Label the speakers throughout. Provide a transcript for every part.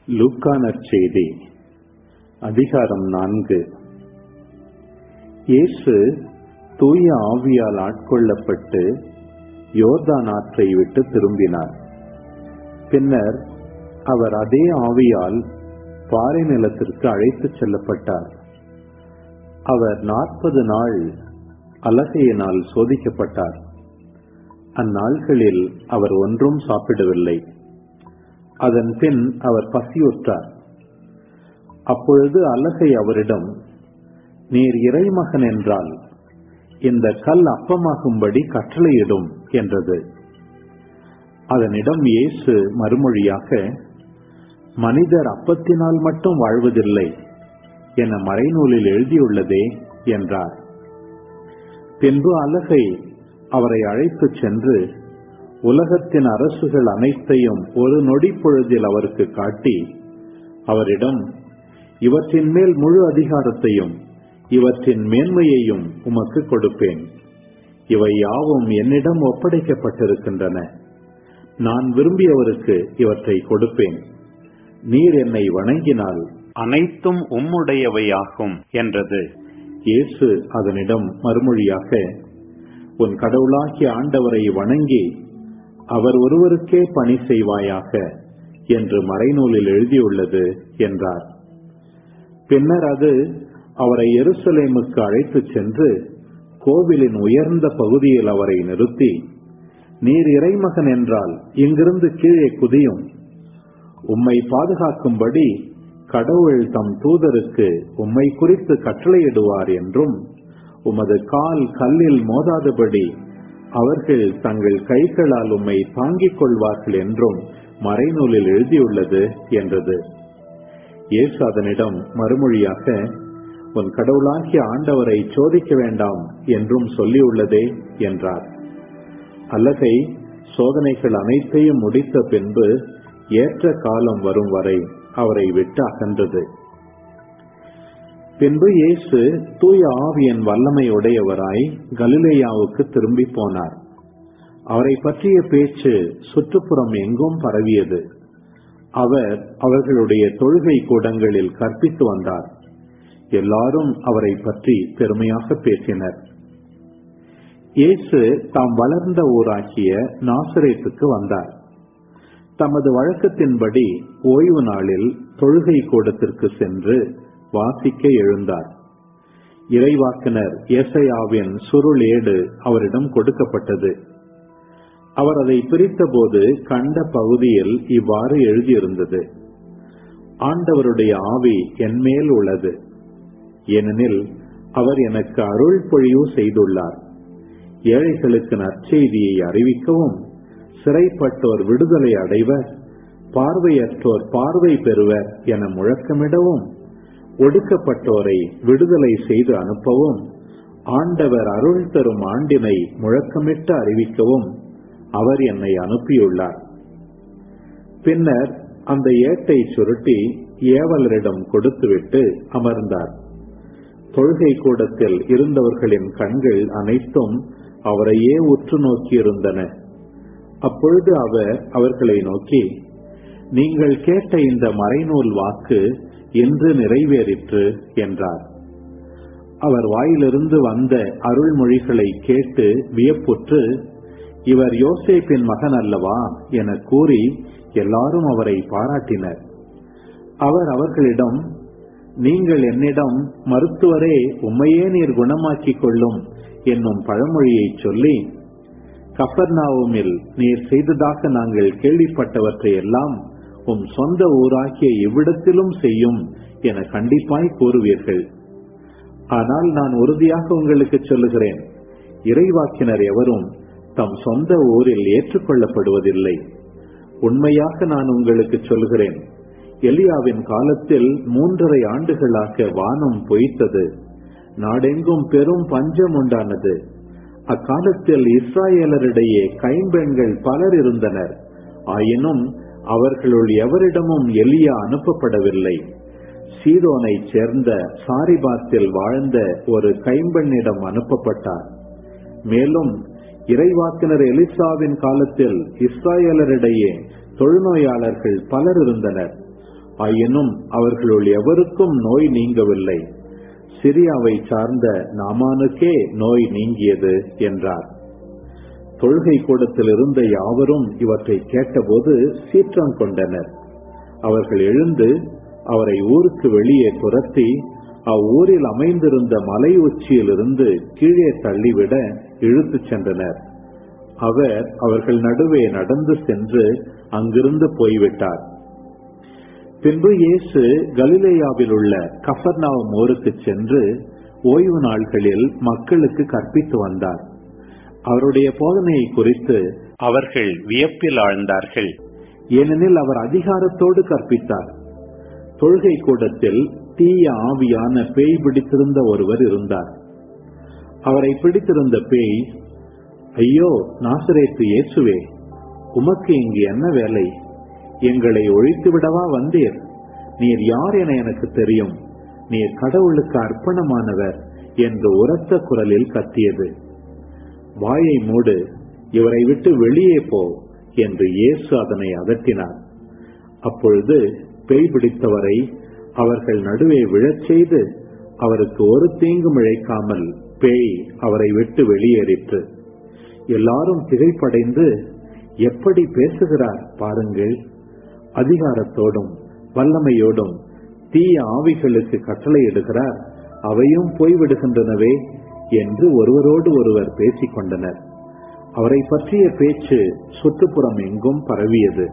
Speaker 1: லூக்கா நற்செய்தி அதிகாரம் நான்கு இயேசு தூய ஆவியால் ஆட்கொள்ளப்பட்டு யோர்தான் ஆற்றை விட்டு திரும்பினார் பின்னர் அவர் அதே ஆவியால் பாறை நிலத்திற்கு அழைத்துச் செல்லப்பட்டார் அவர் நாற்பது நாள் அலகையினால் சோதிக்கப்பட்டார் அந்நாள்களில் அவர் ஒன்றும் சாப்பிடவில்லை அதன் பின் அவர் பசியுற்றார் அப்பொழுது அலகை அவரிடம் நீர் இறைமகன் என்றால் இந்த கல் அப்பமாகும்படி கட்டளையிடும் என்றது அதனிடம் இயேசு மறுமொழியாக மனிதர் அப்பத்தினால் மட்டும் வாழ்வதில்லை என மறைநூலில் எழுதியுள்ளதே என்றார் பின்பு அலகை அவரை அழைத்துச் சென்று உலகத்தின் அரசுகள் அனைத்தையும் ஒரு நொடி பொழுதில் அவருக்கு காட்டி அவரிடம் இவற்றின் மேல் முழு அதிகாரத்தையும் இவற்றின் மேன்மையையும் உமக்கு கொடுப்பேன் இவை யாவும் என்னிடம் ஒப்படைக்கப்பட்டிருக்கின்றன நான் விரும்பியவருக்கு இவற்றை கொடுப்பேன் நீர் என்னை வணங்கினால் அனைத்தும் உம்முடையவையாகும் என்றது இயேசு அதனிடம் மறுமொழியாக உன் கடவுளாகிய ஆண்டவரை வணங்கி அவர் ஒருவருக்கே பணி செய்வாயாக என்று மறைநூலில் எழுதியுள்ளது என்றார் பின்னர் அது அவரை எருசலேமுக்கு அழைத்துச் சென்று கோவிலின் உயர்ந்த பகுதியில் அவரை நிறுத்தி நீர் இறைமகன் என்றால் இங்கிருந்து கீழே குதியும் உம்மை பாதுகாக்கும்படி கடவுள் தம் தூதருக்கு உம்மை குறித்து கட்டளையிடுவார் என்றும் உமது கால் கல்லில் மோதாதபடி அவர்கள் தங்கள் கைகளால் உம்மை தாங்கிக் கொள்வார்கள் என்றும் மறைநூலில் எழுதியுள்ளது என்றது இயேசு அதனிடம் மறுமொழியாக உன் கடவுளாகிய ஆண்டவரை சோதிக்க வேண்டாம் என்றும் சொல்லியுள்ளதே என்றார் அல்லகை சோதனைகள் அனைத்தையும் முடித்த பின்பு ஏற்ற காலம் வரும் வரை அவரை விட்டு அகன்றது பின்பு இயேசு தூய ஆவியன் வல்லமை உடையவராய் கலிலேயாவுக்கு திரும்பி போனார் அவரை பற்றிய பேச்சு சுற்றுப்புறம் எங்கும் பரவியது அவர் அவர்களுடைய தொழுகை கூடங்களில் கற்பித்து வந்தார் எல்லாரும் அவரை பற்றி பெருமையாக பேசினர் இயேசு தாம் வளர்ந்த ஊராகிய நாசரேத்துக்கு வந்தார் தமது வழக்கத்தின்படி ஓய்வு நாளில் தொழுகை கூடத்திற்கு சென்று வாசிக்க எழுந்தார் இறைவாக்கினர் ஏசையாவின் சுருள் ஏடு அவரிடம் கொடுக்கப்பட்டது அவர் அதை பிரித்தபோது கண்ட பகுதியில் இவ்வாறு எழுதியிருந்தது ஆண்டவருடைய ஆவி என்மேல் உள்ளது ஏனெனில் அவர் எனக்கு அருள் பொழிவு செய்துள்ளார் ஏழைகளுக்கு நற்செய்தியை அறிவிக்கவும் சிறைப்பட்டோர் விடுதலை அடைவர் பார்வையற்றோர் பார்வை பெறுவர் என முழக்கமிடவும் ஒடுக்கப்பட்டோரை விடுதலை செய்து அனுப்பவும் ஆண்டவர் அருள் தரும் ஆண்டினை முழக்கமிட்டு அறிவிக்கவும் அவர் என்னை அனுப்பியுள்ளார் பின்னர் அந்த ஏட்டை சுருட்டி ஏவலரிடம் கொடுத்துவிட்டு அமர்ந்தார் தொழுகை கூடத்தில் இருந்தவர்களின் கண்கள் அனைத்தும் அவரையே உற்று நோக்கியிருந்தன அப்பொழுது அவர் அவர்களை நோக்கி நீங்கள் கேட்ட இந்த மறைநூல் வாக்கு என்று நிறைவேறிற்று என்றார் அவர் வாயிலிருந்து வந்த அருள்மொழிகளை கேட்டு வியப்புற்று இவர் யோசேப்பின் மகன் அல்லவா என கூறி எல்லாரும் அவரை பாராட்டினர் அவர் அவர்களிடம் நீங்கள் என்னிடம் மருத்துவரே உம்மையே நீர் குணமாக்கிக் கொள்ளும் என்னும் பழமொழியை சொல்லி கப்பர்னாவுமில் நீர் செய்ததாக நாங்கள் கேள்விப்பட்டவற்றை எல்லாம் உம் சொந்த ஊராகிய இவ்விடத்திலும் செய்யும் என கண்டிப்பாய் கூறுவீர்கள் ஆனால் நான் உறுதியாக உங்களுக்கு சொல்லுகிறேன் இறைவாக்கினர் எவரும் தம் சொந்த ஊரில் ஏற்றுக்கொள்ளப்படுவதில்லை உண்மையாக நான் உங்களுக்கு சொல்கிறேன் எலியாவின் காலத்தில் மூன்றரை ஆண்டுகளாக வானம் பொய்த்தது நாடெங்கும் பெரும் பஞ்சம் உண்டானது அக்காலத்தில் இஸ்ராயலரிடையே கைம்பெண்கள் பலர் இருந்தனர் ஆயினும் அவர்களுள் எவரிடமும் எலியா அனுப்பப்படவில்லை சீதோனை சேர்ந்த சாரிபாத்தில் வாழ்ந்த ஒரு கைம்பெண்ணிடம் அனுப்பப்பட்டார் மேலும் இறைவாக்கினர் எலிசாவின் காலத்தில் இஸ்ராயலரிடையே தொழுநோயாளர்கள் பலர் இருந்தனர் ஆயினும் அவர்களுள் எவருக்கும் நோய் நீங்கவில்லை சிரியாவை சார்ந்த நாமானுக்கே நோய் நீங்கியது என்றார் தொழுகை கூடத்தில் இருந்த யாவரும் இவற்றை கேட்டபோது சீற்றம் கொண்டனர் அவர்கள் எழுந்து அவரை ஊருக்கு வெளியே துரத்தி அவ்வூரில் அமைந்திருந்த மலை உச்சியிலிருந்து கீழே தள்ளிவிட இழுத்துச் சென்றனர் அவர் அவர்கள் நடுவே நடந்து சென்று அங்கிருந்து போய்விட்டார் பின்பு இயேசு கலிலேயாவில் உள்ள கஃபர்நாவம் ஊருக்கு சென்று ஓய்வு நாள்களில் மக்களுக்கு கற்பித்து வந்தார் அவருடைய போதனையை குறித்து அவர்கள் வியப்பில் ஆழ்ந்தார்கள் ஏனெனில் அவர் அதிகாரத்தோடு கற்பித்தார் தொழுகை கூடத்தில் தீய ஆவியான பேய் பிடித்திருந்த ஒருவர் இருந்தார் அவரை பிடித்திருந்த பேய் ஐயோ நாசரேத்து இயேசுவே உமக்கு இங்கு என்ன வேலை எங்களை ஒழித்து விடவா வந்தீர் நீர் யார் என எனக்கு தெரியும் நீர் கடவுளுக்கு அர்ப்பணமானவர் என்று உரத்த குரலில் கத்தியது வாயை மூடு இவரை விட்டு வெளியே போ என்று இயேசு அதனை அதட்டினார் அப்பொழுது பேய் பிடித்தவரை அவர்கள் நடுவே விழச் செய்து அவருக்கு ஒரு தீங்கும் இழைக்காமல் பேய் அவரை விட்டு வெளியேறிற்று எல்லாரும் திகைப்படைந்து எப்படி பேசுகிறார் பாருங்கள் அதிகாரத்தோடும் வல்லமையோடும் தீய ஆவிகளுக்கு கட்டளையிடுகிறார் அவையும் போய்விடுகின்றனவே என்று ஒருவரோடு ஒருவர் பேசிக் கொண்டனர் அவரை பற்றிய பேச்சு சுற்றுப்புறம் எங்கும் பரவியது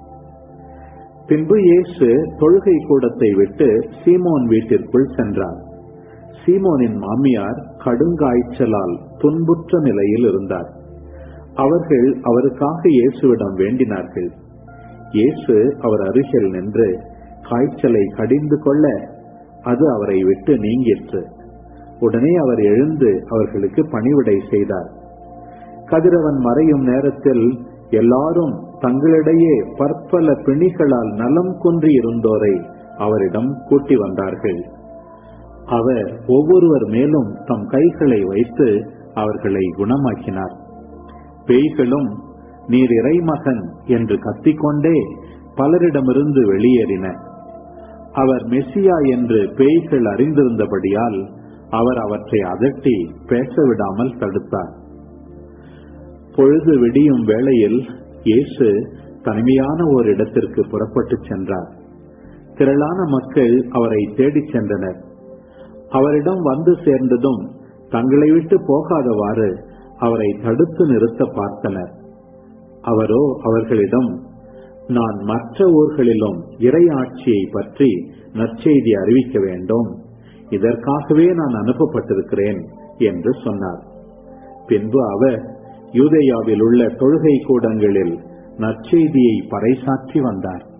Speaker 1: பின்பு இயேசு தொழுகை கூடத்தை விட்டு சீமோன் வீட்டிற்குள் சென்றார் சீமோனின் மாமியார் கடுங்காய்ச்சலால் துன்புற்ற நிலையில் இருந்தார் அவர்கள் அவருக்காக இயேசுவிடம் வேண்டினார்கள் இயேசு அவர் அருகில் நின்று காய்ச்சலை கடிந்து கொள்ள அது அவரை விட்டு நீங்கிற்று உடனே அவர் எழுந்து அவர்களுக்கு பணிவிடை செய்தார் கதிரவன் மறையும் நேரத்தில் எல்லாரும் தங்களிடையே பற்பல பிணிகளால் நலம் குன்றி இருந்தோரை அவரிடம் கூட்டி வந்தார்கள் அவர் ஒவ்வொருவர் மேலும் தம் கைகளை வைத்து அவர்களை குணமாக்கினார் பேய்களும் நீர் இறைமகன் என்று கத்திக்கொண்டே பலரிடமிருந்து வெளியேறின அவர் மெசியா என்று பேய்கள் அறிந்திருந்தபடியால் அவர் அவற்றை அதட்டி பேச விடாமல் தடுத்தார் பொழுது விடியும் வேளையில் இயேசு தனிமையான ஒரு இடத்திற்கு புறப்பட்டு சென்றார் திரளான மக்கள் அவரை தேடிச் சென்றனர் அவரிடம் வந்து சேர்ந்ததும் தங்களை விட்டு போகாதவாறு அவரை தடுத்து நிறுத்த பார்த்தனர் அவரோ அவர்களிடம் நான் மற்ற ஊர்களிலும் இறை ஆட்சியை பற்றி நற்செய்தி அறிவிக்க வேண்டும் இதற்காகவே நான் அனுப்பப்பட்டிருக்கிறேன் என்று சொன்னார் பின்பு அவர் யூதேயாவில் உள்ள தொழுகை கூடங்களில் நற்செய்தியை பறைசாற்றி வந்தார்